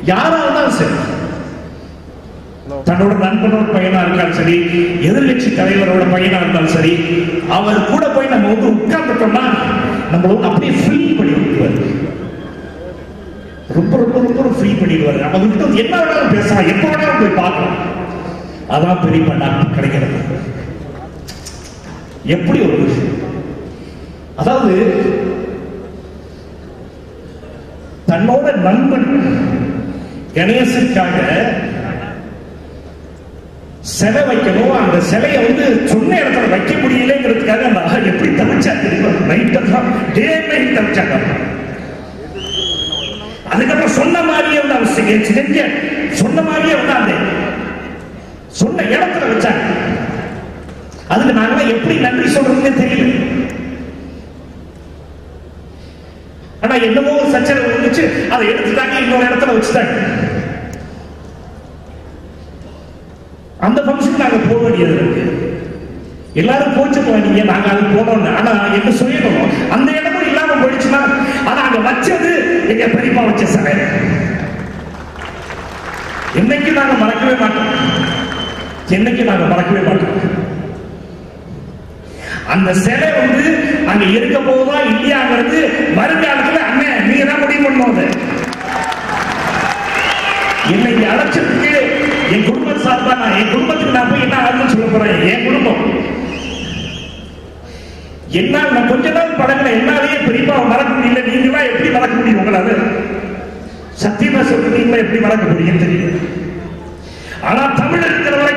யாரா இருந்தாலும் சரி தன்னோட நண்பனோட பையனா இருந்தாலும் சரி எதிர்கட்சி தலைவரோட பையனா இருந்தாலும் சரி அவர் கூட போய் நம்ம வந்து உட்கார்ந்துட்டோம்னா நம்மள வந்து அப்படியே ஃப்ரீ பண்ணி விட்டுருவாரு ரொம்ப ரொம்ப ரொம்ப ஃப்ரீ பண்ணிடுவாரு நம்ம கிட்ட வந்து என்ன வேணாலும் பேசலாம் எப்போ வேணாலும் போய் பார்க்கலாம் அதான் பெரிய டாக்டர் கிடைக்கிறது எப்படி ஒரு விஷயம் அதாவது தன்னோட நண்பன் கணேசனுக்காக சிலை வைக்கணும் அந்த சிலையை வந்து சொன்ன இடத்துல வைக்க முடியலங்கிறதுக்காக அந்த ஆள் எப்படி தவிச்சா தெரியுமா நைட் எல்லாம் டே நைட் தவிச்சாங்க அதுக்கப்புறம் சொன்ன மாதிரியே வந்து அவன் செஞ்ச செஞ்ச சொன்ன மாதிரியே வந்து அந்த சொன்ன இடத்துல வச்சாங்க அதுக்கு நாங்களாம் எப்படி நன்றி சொல்றதுன்னு தெரியல ஆனா என்னமோ ஒரு சச்சரவு இருந்துச்சு அதை எடுத்துட்டாங்க இன்னொரு இடத்துல வச்சுட்டாங்க அந்த ஃபங்க்ஷன் நாங்க போக வேண்டியது இருக்கு எல்லாரும் போச்சுக்கலாம் நீங்க நாங்க அது போனோம்னு ஆனா என்ன சொல்லணும் அந்த இடமும் இல்லாம போயிடுச்சுன்னா ஆனா அங்க வச்சது எங்க பெரியப்பா வச்ச சிலை என்னைக்கு நாங்க மறக்கவே மாட்டோம் என்னைக்கு நாங்க மறக்கவே மாட்டோம் அந்த சிலை வந்து அங்க இருக்க போதா இல்லையாங்கிறது வருங்காலத்துல அண்ணன் நீங்க தான் முடிவு பண்ணணும் அதை. என்னை இங்க அழைச்சதுக்கு என் குடும்பம் சார்பா நான் என் குடும்பத்துக்கு நான் போய் என்ன ஆகுதுன்னு சொல்ல போறேன் என் குடும்பம் என்னால் நான் கொஞ்ச நாள் பழகின என்னாலேயே பெரியப்பா மறக்க முடியல நீங்களா எப்படி மறக்க முடியும் உங்களால சத்தியமா சொல்றீங்களா எப்படி மறக்க முடியும் தெரியல ஆனா தமிழ் இருக்கிற வரைக்கும்